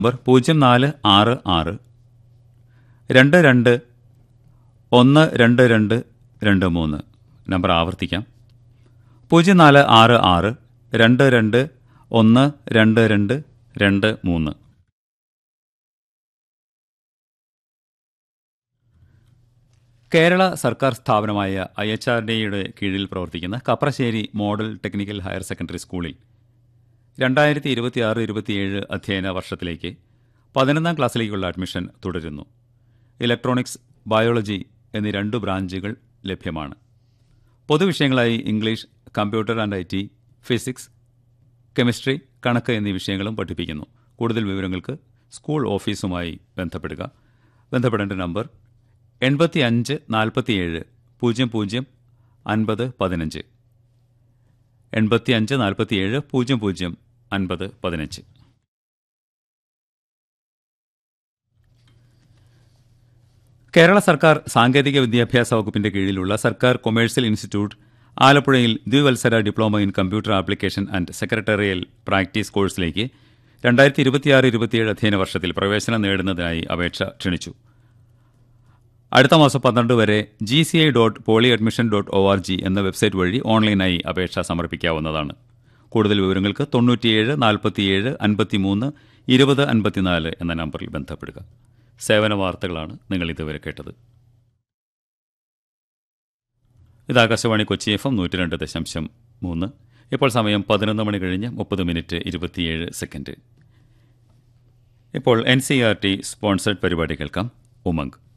number പൂജ്യം നാല് ആറ് ആറ് രണ്ട് രണ്ട് ഒന്ന് രണ്ട് രണ്ട് രണ്ട് മൂന്ന് നമ്പർ ആവർത്തിക്കാം പൂജ്യം നാല് ആറ് ആറ് രണ്ട് രണ്ട് ഒന്ന് രണ്ട് രണ്ട് രണ്ട് മൂന്ന് കേരള സർക്കാർ സ്ഥാപനമായ ഐ എച്ച് ആർ ഡിയുടെ കീഴിൽ പ്രവർത്തിക്കുന്ന Kaprassery model technical higher secondary സ്കൂളിൽ രണ്ടായിരത്തി ഇരുപത്തിയാറ് ഇരുപത്തിയേഴ് അധ്യയന വർഷത്തിലേക്ക് പതിനൊന്നാം ക്ലാസ്സിലേക്കുള്ള അഡ്മിഷൻ തുടരുന്നു ഇലക്ട്രോണിക്സ് ബയോളജി എന്നീ രണ്ട് ബ്രാഞ്ചുകൾ ലഭ്യമാണ് പൊതുവിഷയങ്ങളായി English computer and I T physics chemistry കണക്ക് എന്നീ വിഷയങ്ങളും പഠിപ്പിക്കുന്നു കൂടുതൽ വിവരങ്ങൾക്ക് സ്കൂൾ ഓഫീസുമായി ബന്ധപ്പെടുക ബന്ധപ്പെടേണ്ട നമ്പർ എൺപത്തി അഞ്ച് നാൽപ്പത്തിയേഴ് പൂജ്യം പൂജ്യം അൻപത് പതിനഞ്ച് എൺപത്തി അഞ്ച് നാൽപ്പത്തിയേഴ് പൂജ്യം പൂജ്യം അൻപത് പതിനഞ്ച് കേരള സർക്കാർ സാങ്കേതിക വിദ്യാഭ്യാസ വകുപ്പിന്റെ കീഴിലുള്ള സർക്കാർ കൊമേഴ്സ്യൽ ഇൻസ്റ്റിറ്റ്യൂട്ട് ആലപ്പുഴയിൽ ദ്വിവത്സര diploma in computer application and secretarial practice കോഴ്സിലേക്ക് രണ്ടായിരത്തി ഇരുപത്തിയാറ് ഇരുപത്തിയേഴ് അധ്യയന വർഷത്തിൽ പ്രവേശനം നേടുന്നതിനായി അപേക്ഷ ക്ഷണിച്ചു അടുത്ത മാസം പന്ത്രണ്ട് വരെ G C I dot poly admission dot O R G എന്ന വെബ്സൈറ്റ് വഴി ഓൺലൈനായി അപേക്ഷ സമർപ്പിക്കാവുന്നതാണ് കൂടുതൽ വിവരങ്ങൾക്ക് തൊണ്ണൂറ്റിയേഴ് നാൽപ്പത്തിയേഴ് അൻപത്തിമൂന്ന് ഇരുപത് അൻപത്തിനാല് എന്ന നമ്പറിൽ ബന്ധപ്പെടുക സേവന വാർത്തകളാണ് നിങ്ങൾ ഇതുവരെ കേട്ടത് ഇത് ആകാശവാണി കൊച്ചി എഫ് എം നൂറ്റി രണ്ട് ദശാംശം മൂന്ന് ഇപ്പോൾ സമയം പതിനൊന്ന് മണി കഴിഞ്ഞ് മുപ്പത് മിനിറ്റ് ഇരുപത്തിയേഴ് സെക്കൻഡ് ഇപ്പോൾ N C R T sponsored പരിപാടി കേൾക്കാം ഉമംഗ്